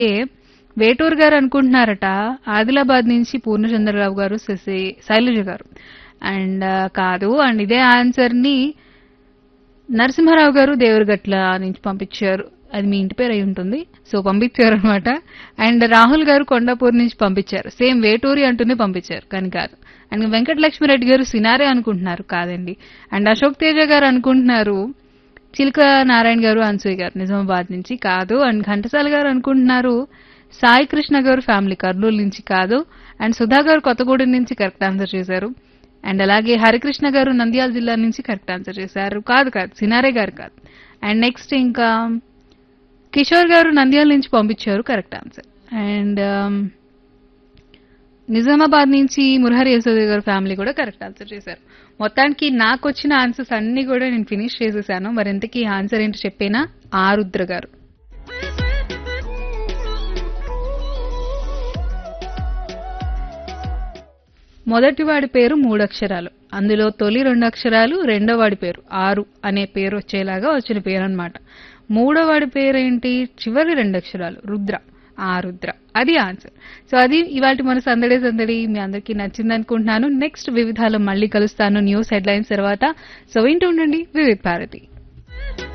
ఏ వేటూరు గారు అనుకుంటున్నారట ఆదిలాబాద్ నుంచి పూర్ణచంద్రరావు గారు శశి శైలజ గారు అండ్ కాదు అండ్ ఇదే ఆన్సర్ ని నరసింహారావు గారు దేవరగట్ల నుంచి పంపించారు అది మీ ఇంటి పేరు అయి ఉంటుంది సో పంపించారు అనమాట అండ్ రాహుల్ గారు కొండాపూర్ నుంచి పంపించారు సేమ్ వేటూరి అంటూనే పంపించారు కానీ కాదు అండ్ వెంకటలక్ష్మిరెడ్డి గారు సినారే అనుకుంటున్నారు కాదండి అండ్ అశోక్ తేజ గారు అనుకుంటున్నారు చిలుక నారాయణ గారు అన్సూయ్ గారు నిజామాబాద్ నుంచి కాదు అండ్ ఘంటసాల గారు అనుకుంటున్నారు సాయి కృష్ణ గారు ఫ్యామిలీ కర్నూలు నుంచి కాదు అండ్ సుధా గారు కొత్తగూడెం నుంచి కరెక్ట్ ఆన్సర్ చేశారు అండ్ అలాగే హరికృష్ణ గారు నంద్యాల జిల్లా నుంచి కరెక్ట్ ఆన్సర్ చేశారు కాదు కాదు సినారే గారు కాదు అండ్ నెక్స్ట్ ఇంకా కిషోర్ గారు నంద్యాల నుంచి పంపించారు కరెక్ట్ ఆన్సర్ అండ్ నిజామాబాద్ నుంచి మురహరి యశోద గారు ఫ్యామిలీ కూడా కరెక్ట్ ఆన్సర్ చేశారు మొత్తానికి నాకు వచ్చిన ఆన్సర్స్ అన్ని కూడా నేను ఫినిష్ చేసేసాను మరి ఎంతకీ ఆన్సర్ ఏంటో చెప్పేనా ఆరుద్ర గారు మొదటి వాడి పేరు మూడు అక్షరాలు అందులో తొలి రెండు అక్షరాలు రెండో వాడి పేరు ఆరు అనే పేరు వచ్చేలాగా వచ్చిన పేరు అనమాట మూడో వాడి పేరు ఏంటి చివరి రెండు అక్షరాలు రుద్ర ఆ రుద్ర అది ఆన్సర్ సో అది ఇవాటి మన సందడి సందడి మీ అందరికీ నచ్చింది అనుకుంటున్నాను నెక్స్ట్ వివిధాలు మళ్ళీ కలుస్తాను న్యూస్ హెడ్లైన్స్ తర్వాత సో వింటూ ఉండండి వివిధ భారతి